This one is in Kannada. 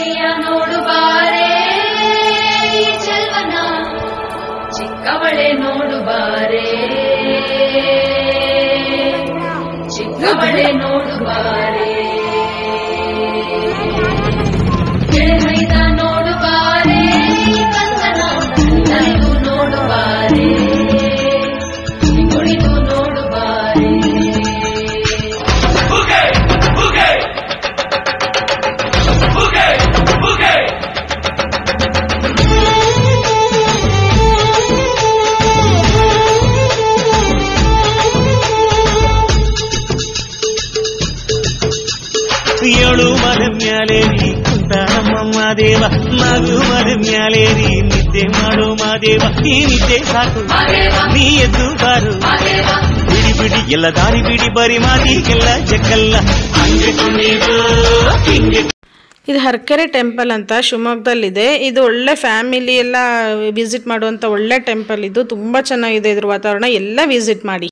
ಅಯ್ಯ ನೋಡು ಬಾರೆ ಈ ಚೆಲ್ವನ ಚಿಕ್ಕವಳೆ ನೋಡು ಬಾರೆ ಚಿಕ್ಕವಳೆ ನೋಡು ಬಾರೆ ಕೆಳಮೈದ ನೋಡು ಬಾರೆ ಈ ಕಂದನ ನಲಿದು ನೋಡು ಬಾರೆ ಕುಣಿದು ನೋಡು ಬಾರೆ ಏಳು ಮರ ಮ್ಯಾಲೇರಿ ಕುಂತ ನಮ್ಮಮ್ಮ ದೇವ ನಗು ಮರ ಮ್ಯಾಲೇರಿ ನಿದ್ದೆ ಮಾಡು ಮಾದೇವ ಈ ನಿದ್ದೆ ಸಾಕು ಮಾದೇವ ನೀ ಎದ್ದು ಬಾರು ಮಾದೇವ ಬಿಡಿ ಬಿಡಿ ಎಲ್ಲ ದಾರಿ ಬಿಡಿ ಬರಿ ಮಾತಿಗೆಲ್ಲ ಜಕ್ಕಲ್ಲ ಹಂಗೆ ಕುಣಿದು ಹಿಂಗೆ ಇದು ಹರ್ಕೆರೆ ಟೆಂಪಲ್ ಅಂತ ಶಿವಮೊಗ್ಗದಲ್ಲಿದೆ ಇದು ಒಳ್ಳೆ ಫ್ಯಾಮಿಲಿ ಎಲ್ಲ ವಿಸಿಟ್ ಮಾಡುವಂಥ ಒಳ್ಳೆ ಟೆಂಪಲ್ ಇದು ತುಂಬ ಚೆನ್ನಾಗಿದೆ ಇದ್ರ ವಾತಾವರಣ ಎಲ್ಲ ವಿಸಿಟ್ ಮಾಡಿ